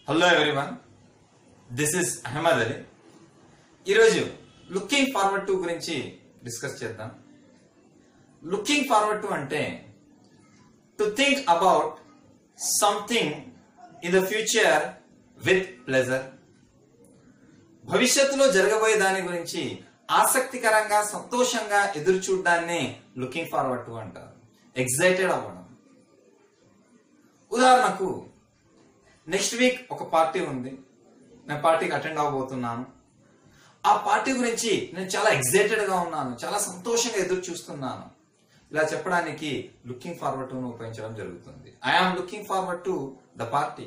hello everyone this is Ahmed Ali ఈరోజు looking forward to గురించి discuss చేద్దాం లుకింగ్ ఫార్వర్డ్ టు అంటే to think about something in the future with pleasure భవిష్యత్తులో జరగబోయే దాని గురించి ఆసక్తికరంగా సంతోషంగా ఎదురు చూడడాన్ని లుకింగ్ ఫార్వర్డ్ టు అంటారు ఎగ్జైటెడ్ అవ్వడం ఉదాహరణకు నెక్స్ట్ వీక్ ఒక పార్టీ ఉంది నేను పార్టీకి అటెండ్ అవ్వబోతున్నాను ఆ పార్టీ గురించి నేను చాలా ఎగ్జైటెడ్ గా ఉన్నాను చాలా సంతోషంగా ఎదురు చూస్తున్నాను ఇలా చెప్పడానికి లుకింగ్ ఫార్వర్డ్ టు ఉపయోగించడం జరుగుతుంది I am looking forward to the party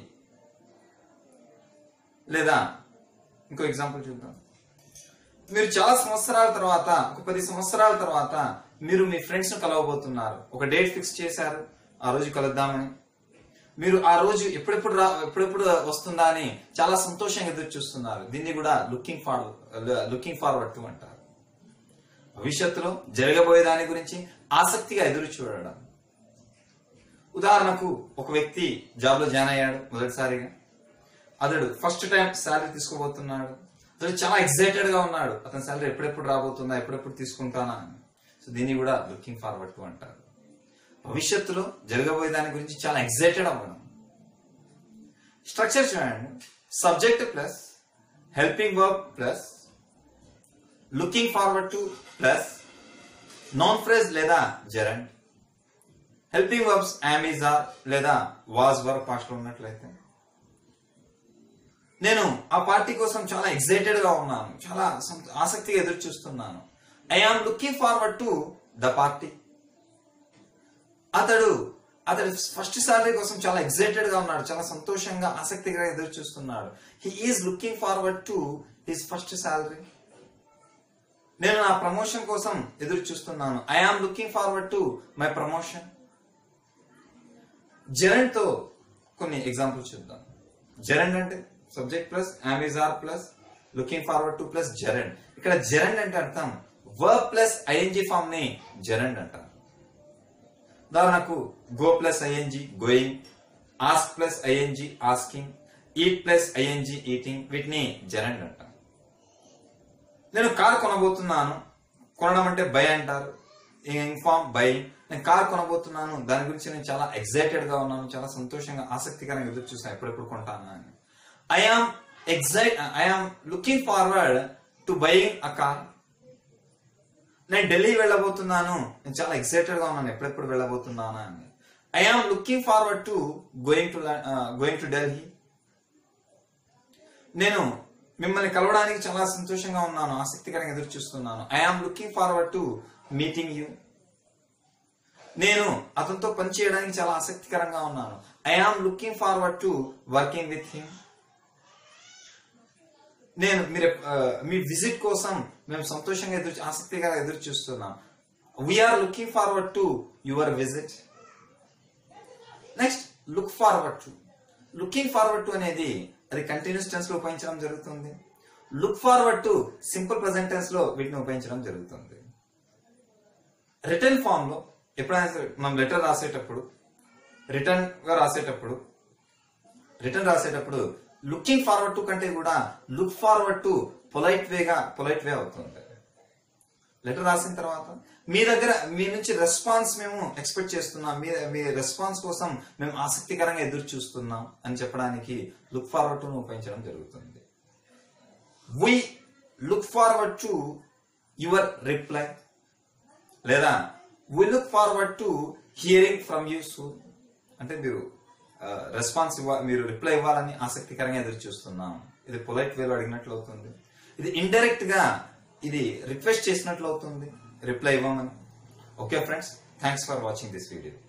లేదా ఇంకో ఎగ్జాంపుల్ చూద్దాం మీరు చాలా సంవత్సరాల తర్వాత ఒక పది సంవత్సరాల తర్వాత మీరు మీ ఫ్రెండ్స్ ను కలవబోతున్నారు ఒక డేట్ ఫిక్స్ చేశారు ఆ రోజు కలుద్దామని మీరు ఆ రోజు ఎప్పుడెప్పుడు రా ఎప్పుడెప్పుడు వస్తుందా అని చాలా సంతోషంగా ఎదురు చూస్తున్నారు దీన్ని కూడా looking forward looking forward to అంటారు భవిష్యత్తులో జరగబోయే దాని గురించి ఆసక్తిగా ఎదురు చూడడం ఉదాహరణకు ఒక వ్యక్తి జాబ్ లో జాయిన్ అయ్యాడు మొదటిసారిగా అతడు ఫస్ట్ టైం శాలరీ తీసుకోబోతున్నాడు అతడు చాలా ఎక్సైటెడ్ గా ఉన్నాడు అతని శాలరీ ఎప్పుడెప్పుడు రాబోతుందా ఎప్పుడెప్పుడు తీసుకుంటానా అని సో దీన్ని కూడా లుకింగ్ ఫార్వర్డ్ టు అంటారు భవిష్యత్తులో జరగబోయే దాని గురించి చాలా ఎక్సైటెడ్ అవ్వడం స్ట్రక్చర్ చూడండి subject plus helping verb plus looking forward to plus noun phrase లేదా జెరండ్ హెల్పింగ్ వర్బ్స్ ఆమిజా లేదా వాజ్ వర్క్ పాస్ట్ లో ఉన్నట్లయితే నేను ఆ పార్టీ కోసం చాలా ఎక్సైటెడ్ గా ఉన్నాను చాలా సం- ఆసక్తిగా ఎదురు చూస్తున్నాను I am looking forward to the party అతడు అతడు ఫస్ట్ శాలరీ కోసం చాలా ఎక్సైటెడ్ గా ఉన్నాడు చాలా సంతోషంగా ఆసక్తిగా ఎదురు చూస్తున్నాడు he is looking forward to his first salary నేను నా ప్రమోషన్ కోసం ఎదురు చూస్తున్నాను I am looking forward to my promotion gerund తో కొన్ని ఎగ్జాంపుల్స్ చూద్దాం జెరండ్ అంటే subject plus am is are plus looking forward to plus gerund ఇక్కడ జెరండ్ అంటే అర్థం వర్బ్ ప్లస్ ఐఎన్జి ఫామ్ ని జెరండ్ అంటారు ఉదాహరణకు go plus ING going ask plus ING asking eat plus ING eating వీటిని జెరండ్ అంటారు నేను కార్ కొనబోతున్నాను కొనడం అంటే బై అంటారు ఇన్ఫార్మ్ బై నేను కార్ కొనబోతున్నాను దాని గురించి నేను చాలా ఎక్సైటెడ్ గా ఉన్నాను చాలా సంతోషంగా ఆసక్తికరంగా ఎదురు చూసాను ఎప్పుడెప్పుడు కొంటాను అని I am excite I am looking forward to buying a car నేను ఢిల్లీ వెళ్ళబోతున్నాను నేను చాలా ఎక్సైటెడ్ గా ఉన్నాను ఎప్పుడెప్పుడు వెళ్ళబోతున్నానా అని I am looking forward to going to going to Delhi నేను మిమ్మల్ని కలవడానికి చాలా సంతోషంగా ఉన్నాను ఆసక్తికరంగా ఎదురు చూస్తున్నాను I am looking forward to meeting you నేను అతనితో పనిచేయడానికి చాలా ఆసక్తికరంగా ఉన్నాను I am looking forward to working with him నేను మీరు ఆ, మీ విజిట్ కోసం మేము సంతోషంగా ఎదురు ఆసక్తిగా ఎదురు చూస్తున్నాం we are looking forward to your visit next look forward to looking forward to అనేది అది కంటిన్యూస్ టెన్స్ లో ఉపయోగించడం జరుగుతుంది look forward to simple present tense లో వీటిని ఉపయోగించడం జరుగుతుంది రిటర్న్ ఫామ్ లో ఎప్పుడైనా సరే మనం లెటర్ రాసేటప్పుడు రిటర్న్ గా రాసేటప్పుడు రిటర్న్ రాసేటప్పుడు లుకింగ్ ఫార్వర్డ్ టు కంటే కూడా లుక్ ఫార్వర్డ్ టు పొలైట్ వేగా పొలైట్ వే అవుతుంది లెటర్ రాసిన తర్వాత మీ దగ్గర మీ నుంచి రెస్పాన్స్ మేము ఎక్స్పెక్ట్ చేస్తున్నాం మీ మీ రెస్పాన్స్ కోసం మేము ఆసక్తికరంగా ఎదురు చూస్తున్నాం అని చెప్పడానికి లుక్ ఫార్వర్డ్ టు ఉపయోగించడం జరుగుతుంది we look forward to your reply లేదా we look forward to hearing from you soon అంటే మీరు రెస్పాన్స్ ఇవ్వ మీరు రిప్లై ఇవ్వాలని ఆసక్తికరంగా ఎదురు చూస్తున్నాం ఇది పొలైట్ వేలో అడిగినట్లు అవుతుంది ఇది ఇండైరెక్ట్ గా ఇది రిక్వెస్ట్ చేసినట్లు అవుతుంది రిప్లై ఇవ్వమని okay friends thanks for watching this video